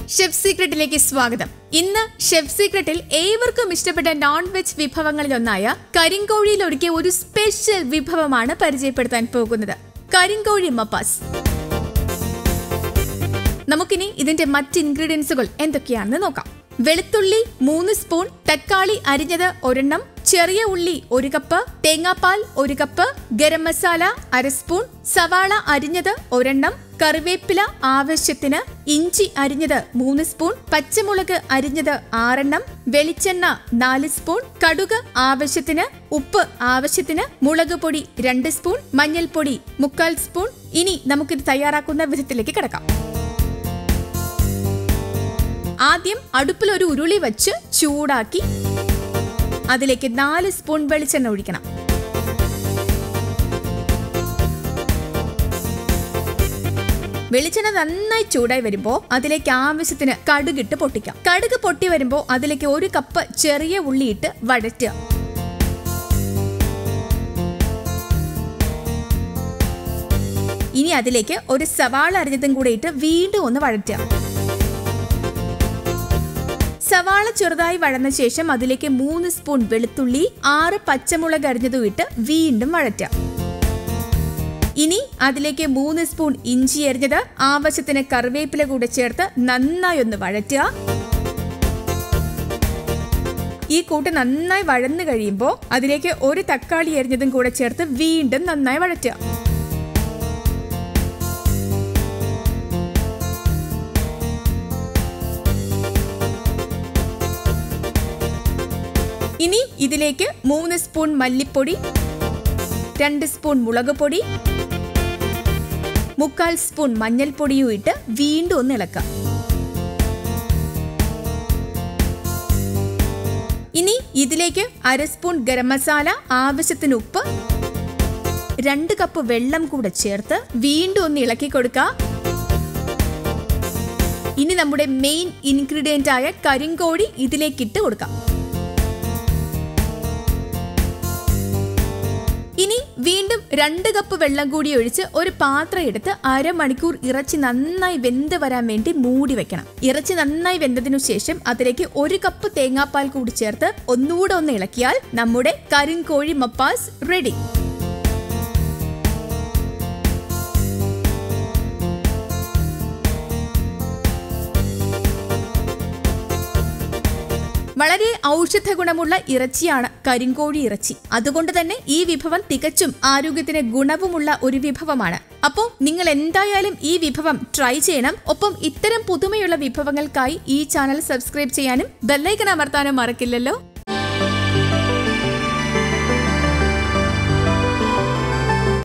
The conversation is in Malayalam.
ഷെഫ് സീക്രട്ടിലേക്ക് സ്വാഗതം ഇന്ന് ഷെഫ് സീക്രട്ടിൽ ഏവർക്കും ഇഷ്ടപ്പെട്ട നോൺ വെജ് വിഭവങ്ങളിലൊന്നായ കരിങ്കോഴിയിൽ ഒരുക്കിയ ഒരു സ്പെഷ്യൽ വിഭവമാണ് പരിചയപ്പെടുത്താൻ പോകുന്നത് കരിങ്കോഴി മപ്പാസ് നമുക്കിനി ഇതിന്റെ മറ്റ് ഇൻഗ്രീഡിയൻസുകൾ എന്തൊക്കെയാണെന്ന് നോക്കാം വെളുത്തുള്ളി മൂന്ന് സ്പൂൺ തക്കാളി അരിഞ്ഞത് ഒരെണ്ണം ചെറിയ ഉള്ളി ഒരു കപ്പ് തേങ്ങാപ്പാൽ ഒരു കപ്പ് ഗരം മസാല അര സ്പൂൺ സവാള അരിഞ്ഞത് ഒരെണ്ണം കറിവേപ്പില ആവശ്യത്തിന് ഇഞ്ചി അരിഞ്ഞത് മൂന്ന് സ്പൂൺ പച്ചമുളക് അരിഞ്ഞത് ആറെണ്ണം വെളിച്ചെണ്ണ നാല് സ്പൂൺ കടുക് ആവശ്യത്തിന് ഉപ്പ് ആവശ്യത്തിന് മുളക് പൊടി രണ്ട് സ്പൂൺ മഞ്ഞൾപ്പൊടി മുക്കാൽ സ്പൂൺ ഇനി നമുക്കിത് തയ്യാറാക്കുന്ന വിധത്തിലേക്ക് കിടക്കാം ആദ്യം അടുപ്പിൽ ഒരു ഉരുളി വെച്ച് ചൂടാക്കി അതിലേക്ക് നാല് സ്പൂൺ വെളിച്ചെണ്ണ ഒഴിക്കണം വെളിച്ചെണ്ണ നന്നായി ചൂടായി വരുമ്പോൾ അതിലേക്ക് ആവശ്യത്തിന് കടുകിട്ട് പൊട്ടിക്കാം കടുക് പൊട്ടി വരുമ്പോൾ അതിലേക്ക് ഒരു കപ്പ് ചെറിയ ഉള്ളിയിട്ട് വഴറ്റുക ഇനി അതിലേക്ക് ഒരു സവാള അരിഞ്ഞതും കൂടെ ഇട്ട് വീണ്ടും ഒന്ന് വഴറ്റുക സവാള ചെറുതായി വഴന്ന ശേഷം അതിലേക്ക് മൂന്ന് സ്പൂൺ വെളുത്തുള്ളി ആറ് പച്ചമുളക് അരിഞ്ഞതും ഇട്ട് വീണ്ടും വഴറ്റുക ഇനി അതിലേക്ക് മൂന്ന് സ്പൂൺ ഇഞ്ചി അരിഞ്ഞത് ആവശ്യത്തിന് കറിവേപ്പില കൂടെ ചേർത്ത് നന്നായി ഒന്ന് വഴറ്റുക ഈ കൂട്ട് നന്നായി വഴന്നു കഴിയുമ്പോൾ അതിലേക്ക് ഒരു തക്കാളി അരിഞ്ഞതും കൂടെ ചേർത്ത് വീണ്ടും നന്നായി വഴറ്റുക ഇനി ഇതിലേക്ക് മൂന്ന് സ്പൂൺ മല്ലിപ്പൊടി രണ്ട് സ്പൂൺ മുളക് പൊടി മുക്കാൽ സ്പൂൺ മഞ്ഞൾപ്പൊടിയും ഇട്ട് വീണ്ടും ഒന്ന് ഇളക്കാം ഇനി ഇതിലേക്ക് അര സ്പൂൺ ഗരം മസാല ആവശ്യത്തിന് ഉപ്പ് രണ്ട് കപ്പ് വെള്ളം കൂടെ ചേർത്ത് വീണ്ടും ഒന്ന് ഇളക്കി കൊടുക്കുക ഇനി നമ്മുടെ മെയിൻ ഇൻഗ്രീഡിയന്റ് ആയ കരിങ്കോഴി ഇതിലേക്ക് ഇട്ട് കൊടുക്കാം ഇനി വീണ്ടും രണ്ട് കപ്പ് വെള്ളം കൂടി ഒഴിച്ച് ഒരു പാത്രം എടുത്ത് അരമണിക്കൂർ ഇറച്ചി നന്നായി വെന്ത് വരാൻ വേണ്ടി മൂടി വെക്കണം ഇറച്ചി നന്നായി വെന്തതിനു ശേഷം അതിലേക്ക് ഒരു കപ്പ് തേങ്ങാപ്പാൽ കൂടി ചേർത്ത് ഒന്നുകൂടെ ഒന്ന് ഇളക്കിയാൽ നമ്മുടെ കരിങ്കോഴി മപ്പാസ് റെഡി വളരെ ഔഷധ ഗുണമുള്ള ഇറച്ചിയാണ് കരിങ്കോഴി ഇറച്ചി അതുകൊണ്ട് തന്നെ ഈ വിഭവം തികച്ചും ആരോഗ്യത്തിന് ഗുണവുമുള്ള ഒരു വിഭവമാണ് അപ്പോൾ നിങ്ങൾ എന്തായാലും ഈ വിഭവം ട്രൈ ചെയ്യണം ഒപ്പം ഇത്തരം പുതുമയുള്ള വിഭവങ്ങൾക്കായി ഈ ചാനൽ സബ്സ്ക്രൈബ് ചെയ്യാനും ബെല്ലൈക്കൺ അമർത്താനും മറക്കില്ലല്ലോ